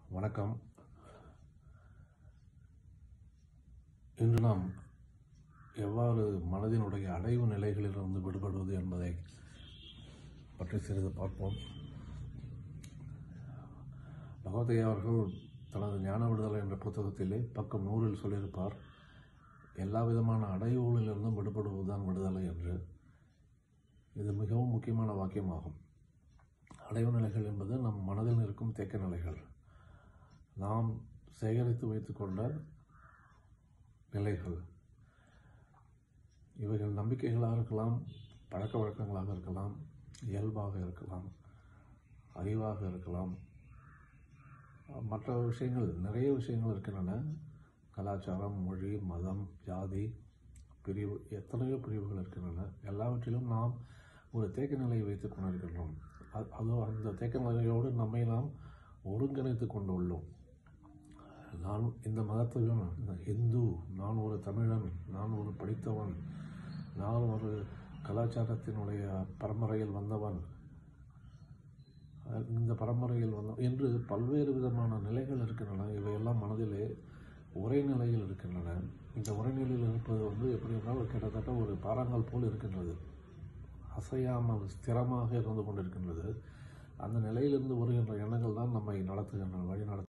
வணக்கம் இன்று நாம் எவ்வாறு மனதினுடைய அடைவு நிலைகளிலிருந்து விடுபடுவது என்பதை பற்றி சிறிது பார்ப்போம் பகவதையா அவர்கள் தனது ஞான விடுதலை என்ற புத்தகத்திலே பக்கம் நூறில் சொல்லியிருப்பார் எல்லா விதமான அடைவுகளிலிருந்தும் விடுபடுவதுதான் விடுதலை என்று இது மிகவும் முக்கியமான வாக்கியமாகும் அடைவு நிலைகள் என்பது நம் மனதில் இருக்கும் தேக்க நிலைகள் நாம் சேகரித்து வைத்துக்கொண்ட நிலைகள் இவைகள் நம்பிக்கைகளாக இருக்கலாம் பழக்க வழக்கங்களாக இருக்கலாம் இயல்பாக இருக்கலாம் அறிவாக இருக்கலாம் மற்ற விஷயங்கள் நிறைய விஷயங்கள் இருக்கின்றன கலாச்சாரம் மொழி மதம் ஜாதி பிரிவு எத்தனையோ பிரிவுகள் இருக்கின்றன எல்லாவற்றிலும் நாம் ஒரு தேக்க நிலையை வைத்துக் கொண்டிருக்கின்றோம் அது அதோ அந்த தேக்க நிலையோடு நம்மை நாம் ஒருங்கிணைத்து கொண்டுள்ளோம் நான் இந்த மதத்தையும் இந்து நான் ஒரு தமிழன் நான் ஒரு படித்தவன் நான் ஒரு கலாச்சாரத்தினுடைய பரம்பரையில் வந்தவன் இந்த பரம்பரையில் வந்த என்று பல்வேறு விதமான நிலைகள் இருக்கின்றன இவையெல்லாம் மனதிலே ஒரே நிலையில் இருக்கின்றன இந்த ஒரே நிலையில் இருப்பது வந்து எப்படி என்றால் கிட்டத்தட்ட ஒரு பாறாங்கல் போல் இருக்கின்றது அசையாமல் ஸ்திரமாக இருந்து கொண்டிருக்கின்றது அந்த நிலையிலிருந்து வருகின்ற எண்ணங்கள் தான் நம்மை நடத்துகின்றன வழி நடத்து